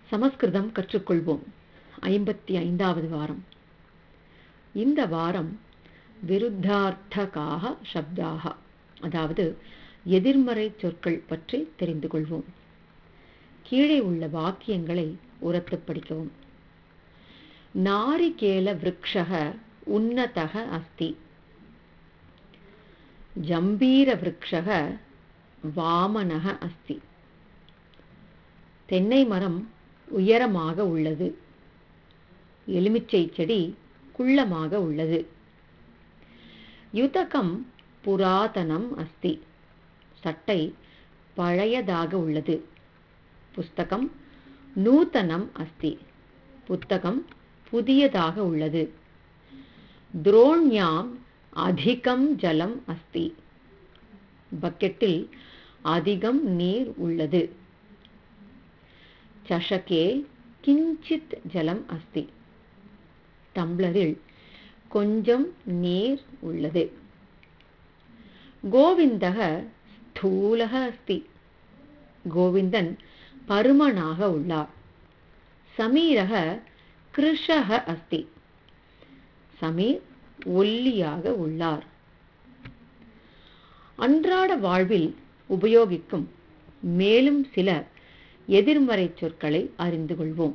சமஸ்கிருதம் கற்றுக்கொள்வோம் ஐம்பத்தி ஐந்தாவது வாரம் இந்த வாரம் விருத்தார்த்தகாக சப்தாக அதாவது எதிர்மறை சொற்கள் பற்றி தெரிந்து கொள்வோம் கீழே உள்ள வாக்கியங்களை உரத்து படிக்கவும் நாரிகேல விரக்ஷக உன்னதக அஸ்தி ஜம்பீர விரக்ஷக வாமனக அஸ்தி தென்னை மரம் உயரமாக உள்ளது எலுமிச்சை செடி குள்ளமாக உள்ளது யுதகம் புராதனம் அஸ்தி சட்டை பழையதாக உள்ளது புஸ்தகம் நூத்தனம் அஸ்தி புத்தகம் புதியதாக உள்ளது துரோண்யாம் அதிகம் ஜலம் அஸ்தி பக்கெட்டில் அதிகம் நீர் உள்ளது சஷகே கிஞ்சித் ஜலம் அஸ்தி டம்ளரில் கொஞ்சம் நீர் உள்ளது கோவிந்தக ஸ்தூலக அஸ்தி கோவிந்தன் பருமனாக உள்ளார் சமீரக கிருஷக அஸ்தி சமீர் ஒல்லியாக உள்ளார் அன்றாட வாழ்வில் உபயோகிக்கும் மேலும் சில எதிர்மறை சொற்களை அறிந்து கொள்வோம்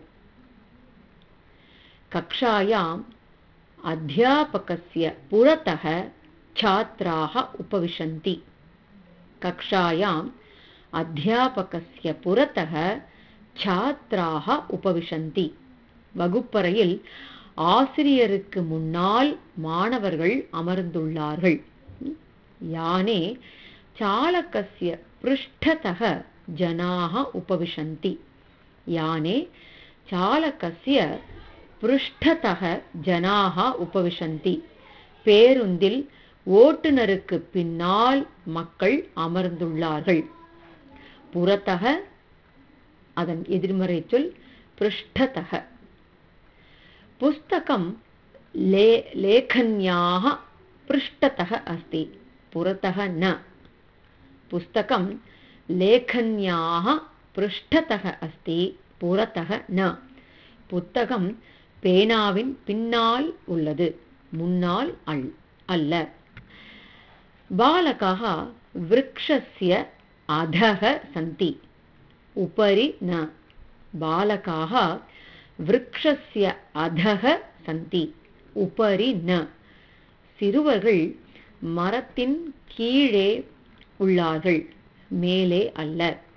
கக்ஷாயாம் அத்தியாபகஸ்ய புறத்தக छात्राः उपविशन्ति कक्षायाम् அத்தியாபகஸ்ய புறத்தக छात्राः உபவிஷந்தி வகுப்பறையில் ஆசிரியருக்கு முன்னால் மாணவர்கள் அமர்ந்துள்ளார்கள் யானே சாலகஸ்ய பிருஷ்டதக ஜனாக உபவிஷந்தி யானே சாலகஸ்ய பிருஷ்டதக ஜனாக உபவிஷந்தி பேருந்தில் ஓட்டுநருக்கு பின்னால் மக்கள் அமர்ந்துள்ளார்கள் புறத்தக அதன் எதிர்மறை சொல் பிருஷ்டதக புஸ்தகம் லே லேखन्याः पृष्ठतः अस्ति पुरतः न पुस्तकं लेखन्याः पृष्ठतः अस्ति पुरतः न புத்தகம் பேனாவின் பின்னால் உள்ளது முன்னால் அல் அல்ல बालकाः वृक्षस्य अधः सन्ति उपरि न बालकाः விரக்ஷஸ்ய அதக சந்தி உபரி ந சிறுவர்கள் மரத்தின் கீழே உள்ளார்கள் மேலே அல்ல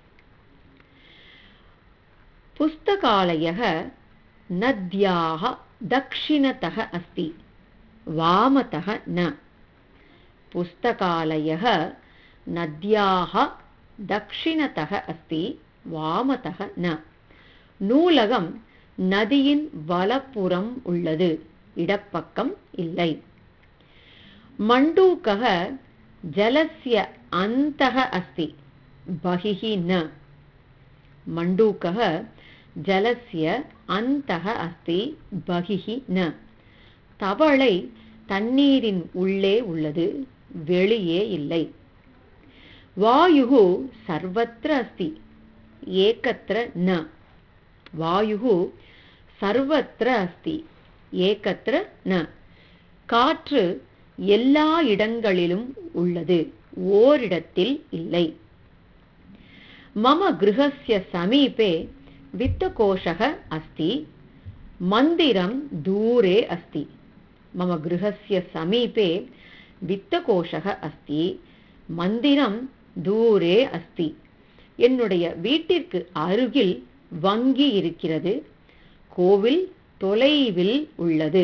புஸ்தகாலயः नद्याः दक्षिणतः अस्ति वामतः न पुस्तकालयः नद्याः दक्षिणतः अस्ति वामतः न நூலகம் நதியின் வலப்புறம் உள்ளது இடப்பக்கம் இல்லை மண்டூக்கः ஜலस्य अन्तः अस्ति बहिः न मण्डूकः ஜலசிய அந்தக அஸ்தி பகிஹி ந தவளை தண்ணீரின் உள்ளே உள்ளது வெளியே இல்லை வாயு சர்வத்திர அஸ்தி ஏகத்திர ந வாயு சர்வத்திர அஸ்தி ஏகத்திர ந காற்று எல்லா இடங்களிலும் உள்ளது ஓரிடத்தில் இல்லை மம கிரகஸ்ய சமீபே वित्तकोशः अस्ति मन्दिरं दूरे अस्ति मम गृहस्य समीपे वित्तकोशः अस्ति மந்திரம் தூரே அஸ்தி என்னுடைய வீட்டிற்கு அருகில் வங்கி இருக்கிறது கோவில் தொலைவில் உள்ளது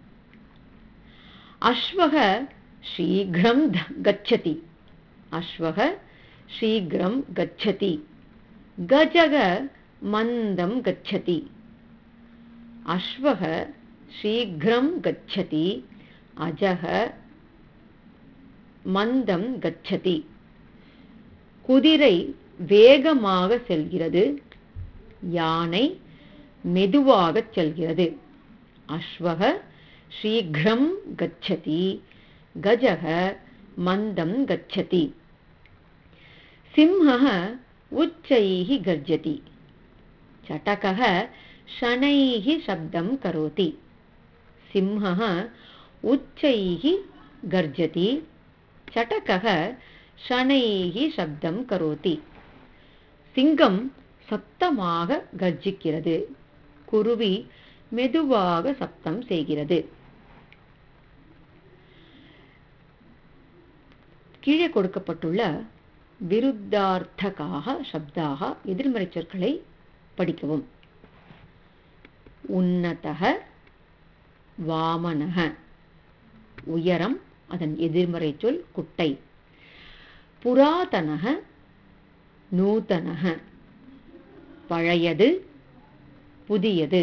அஸ்வக சீக்கிரம் கச்சதி அஸ்வக சீக்கிரம் கச்சதி கஜக मन्दं गच्छति अश्वः शीघ्रं गच्छति अजः மந்தம் கச்சதி குதிரை வேகமாக செல்கிறது யானை மெதுவாக செல்கிறது அஸ்வக சீக்கிரம் கச்சதி கஜக மந்தம் கச்சதி சிம்ஹः உच्चैः गर्जति चटकः शनैः शब्दं करोति सिंहः उच्चैः गर्जति चटकः शनैः शब्दं करोति சிங்கம் சத்தமாக கர்ஜிக்கிறது குருவி மெதுவாக சப்தம் செய்கிறது கீழே கொடுக்கப்பட்டுள்ள விருத்தார்த்தகாக சப்தாக எதிர்மறை சொற்களை படிக்கவும் உன்னதக வாமனக உயரம் அதன் எதிர்மறை சொல் குட்டை புராதனக நூதனக பழையது புதியது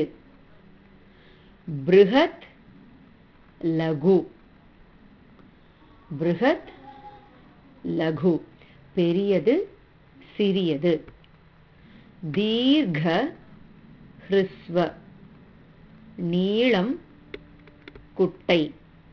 பிருகத் லகு பிருகத் லகு பெரியது சிறியது தீர்க்க ஹிருஸ்வ நீளம் குட்டை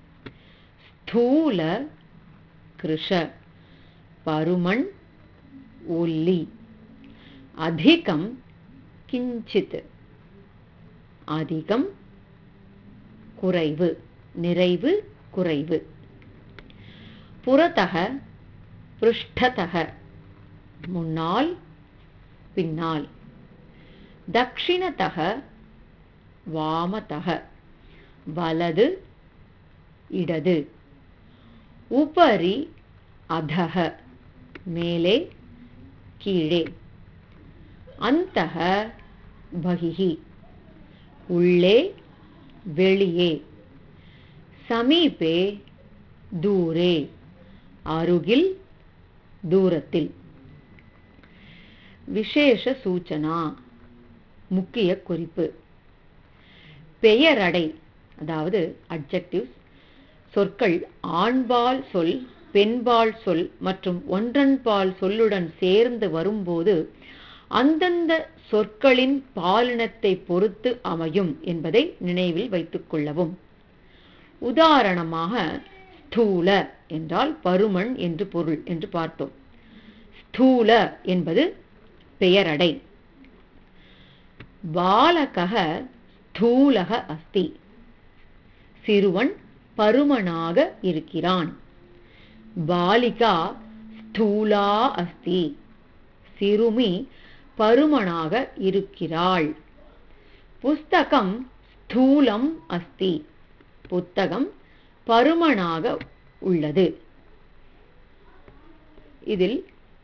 ஸ்தூல கிருஷ பருமன் ஒல்லி அதிகம் கிஞ்சித் அதிகம் குறைவு நிறைவு குறைவு புறத்தக பிருஷ்டதக முன்னால் பின்னால் தக்ஷிணத்தக வாமதக வலது இடது உபரி அதக மேலே கீழே அந்தக பகிஹி உள்ளே வெளியே சமீபே தூரே அருகில் தூரத்தில் விசேஷ சூச்சனா முக்கிய குறிப்பு பெயரடை அதாவது அட்ஜெக்டிவ்ஸ் சொற்கள் ஆண்பால் சொல் பெண்பால் சொல் மற்றும் ஒன்றன்பால் சொல்லுடன் சேர்ந்து வரும்போது அந்தந்த சொற்களின் பாலினத்தை பொறுத்து அமையும் என்பதை நினைவில் வைத்துக் கொள்ளவும் உதாரணமாக ஸ்தூல என்றால் பருமன் என்று பொருள் என்று பார்த்தோம் ஸ்தூல என்பது பெயரடை பாலகக ஸ்தூலக அஸ்தி சிறுவன் பருமனாக இருக்கிறான் பாலிகா ஸ்தூலா அஸ்தி சிறுமி பருமனாக இருக்கிறாள் புஸ்தகம் ஸ்தூலம் அஸ்தி புத்தகம் பருமனாக உள்ளது இதில்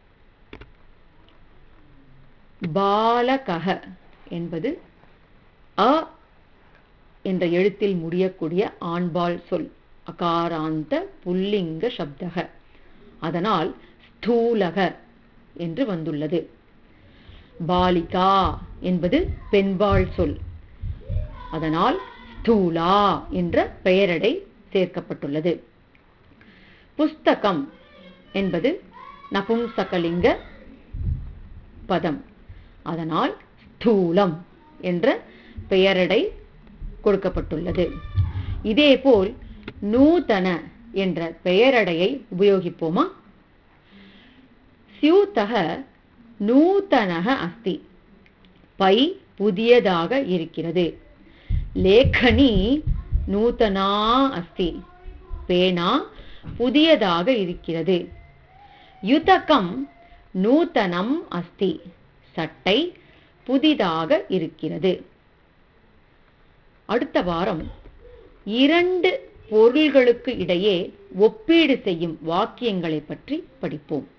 பாலகக என்பது அ என்ற எழுத்தில் முடியக்கூடிய ஆண்பால் சொல் அகாராந்த புல்லிங்க சப்தக அதனால் ஸ்தூலக என்று வந்துள்ளது பாலிகா என்பது பெண்பால் சொல் அதனால் ஸ்தூலா என்ற பெயரடை சேர்க்கப்பட்டுள்ளது புஸ்தகம் என்பது நபும்சகலிங்க பதம் அதனால் ஸ்தூலம் என்ற பெயரடை கொடுக்கப்பட்டுள்ளது இதேபோல் நூதன என்ற பெயரடையை உபயோகிப்போமா ஸ்யூதக நூதனக அஸ்தி பை புதியதாக இருக்கிறது லேखनी நூதனா அஸ்தி பேனா புதியதாக இருக்கிறது யுதகம் நூதனம் அஸ்தி சட்டை புதிதாக இருக்கிறது அடுத்த வாரம் இரண்டு பொருள்களுக்கு இடையே ஒப்பீடு செய்யும் வாக்கியங்களை பற்றி படிப்போம்